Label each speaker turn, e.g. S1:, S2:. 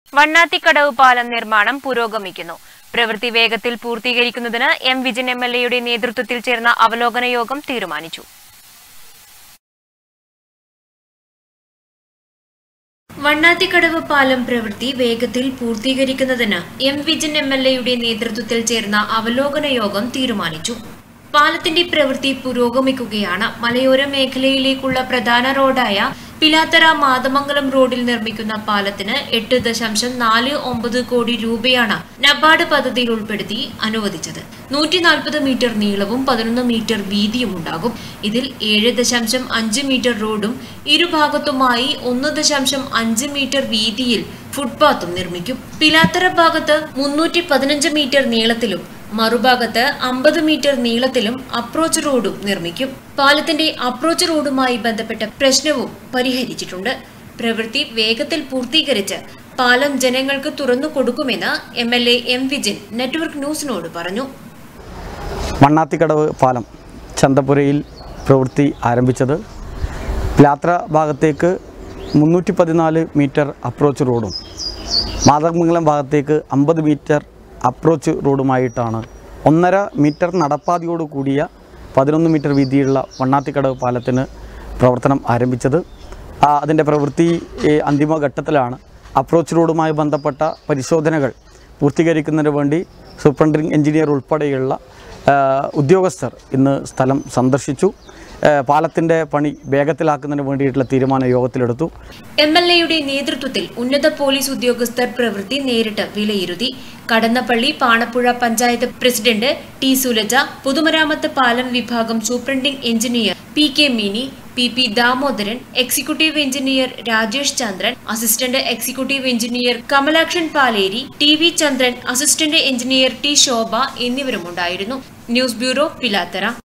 S1: വണ്ണാത്തിക്കടവ് പാലം നിർമ്മാണം പുരോഗമിക്കുന്നു പ്രവൃത്തി വേഗത്തിൽ പൂർത്തീകരിക്കുന്നതിന് എം വിജിൻ എം എൽ എയുടെ നേതൃത്വത്തിൽ ചേർന്ന അവലോകന യോഗം തീരുമാനിച്ചു വണ്ണാത്തിക്കടവ് പാലം പ്രവൃത്തി വേഗത്തിൽ പൂർത്തീകരിക്കുന്നതിന് എം വിജിൻ എം എൽ എയുടെ നേതൃത്വത്തിൽ ചേർന്ന അവലോകന യോഗം തീരുമാനിച്ചു പാലത്തിന്റെ പ്രവൃത്തി പുരോഗമിക്കുകയാണ് മലയോര മേഖലയിലേക്കുള്ള പ്രധാന റോഡായ പിലാത്തറ മാതമംഗലം റോഡിൽ നിർമ്മിക്കുന്ന പാലത്തിന് എട്ട് ദശാംശം നാല് ഒമ്പത് കോടി രൂപയാണ് നബാർഡ് പദ്ധതിയിൽ ഉൾപ്പെടുത്തി അനുവദിച്ചത് നൂറ്റി നാൽപ്പത് മീറ്റർ നീളവും പതിനൊന്ന് മീറ്റർ വീതിയും ഉണ്ടാകും ഇതിൽ ഏഴ് ദശാംശം അഞ്ച് മീറ്റർ റോഡും ഇരുഭാഗത്തുമായി ഒന്ന് ദശാംശം അഞ്ച് മീറ്റർ വീതിയിൽ ഫുട്പാത്തും നിർമ്മിക്കും പിലാത്തറ ഭാഗത്ത് മുന്നൂറ്റി പതിനഞ്ച് മീറ്റർ നീളത്തിലും മറുഭാഗത്ത് അമ്പത് മീറ്റർ നീളത്തിലും അപ്രോച്ച് റോഡും നിർമ്മിക്കും പാലത്തിന്റെ അപ്രോച്ച് റോഡുമായി ബന്ധപ്പെട്ട പ്രശ്നവും പരിഹരിച്ചിട്ടുണ്ട് പ്രവൃത്തി വേഗത്തിൽ പൂർത്തീകരിച്ച് പാലം ജനങ്ങൾക്ക് തുറന്നു കൊടുക്കുമെന്ന് M L A M Vijin network ന്യൂസിനോട് പറഞ്ഞു
S2: മണ്ണാത്തിക്കടവ് പാലം ചന്തപുരയിൽ പ്രവൃത്തി ആരംഭിച്ചത് യാത്ര ഭാഗത്തേക്ക് മുന്നൂറ്റി പതിനാല് മീറ്റർ അപ്രോച്ച് റോഡും മാതമംഗലം ഭാഗത്തേക്ക് അമ്പത് മീറ്റർ അപ്രോച്ച് റോഡുമായിട്ടാണ് ഒന്നര മീറ്റർ നടപ്പാതയോട് കൂടിയ പതിനൊന്ന് മീറ്റർ വീതിയുള്ള വണ്ണാത്തിക്കടവ് പാലത്തിന് പ്രവർത്തനം ആരംഭിച്ചത് ആ, അതിൻ്റെ പ്രവൃത്തി ഏ, അന്തിമഘട്ടത്തിലാണ് അപ്രോച്ച് റോഡുമായി ബന്ധപ്പെട്ട പരിശോധനകൾ പൂർത്തീകരിക്കുന്നതിന് വേണ്ടി സൂപ്രണ്ടിംഗ് എഞ്ചിനീയർ ഉൾപ്പെടെയുള്ള ആ, ഉദ്യോഗസ്ഥർ ഇന്ന് സ്ഥലം സന്ദർശിച്ചു ആ, പാലത്തിൻ്റെ പണി വേഗത്തിലാക്കുന്നതിന് വേണ്ടിയിട്ടുള്ള തീരുമാനം യോഗത്തിലെടുത്തു
S1: എം എൽ എയുടെ നേതൃത്വത്തിൽ ഉന്നത പോലീസ് ഉദ്യോഗസ്ഥർ പ്രവൃത്തി നേരിട്ട് വിലയിരുത്തി കടന്നപ്പള്ളി പാണപ്പുഴ പഞ്ചായത്ത് പ്രസിഡന്റ് ടി സുലജ പൊതുമരാമത്ത് പാലം വിഭാഗം superintending engineer P K Mini P P Damodaran executive engineer Rajesh Chandran assistant executive engineer Kamalakshan Paleri T V Chandran assistant engineer T Shobha എന്നിവരുമുണ്ടായിരുന്നു ന്യൂസ് ബ്യൂറോ പിലാത്തറ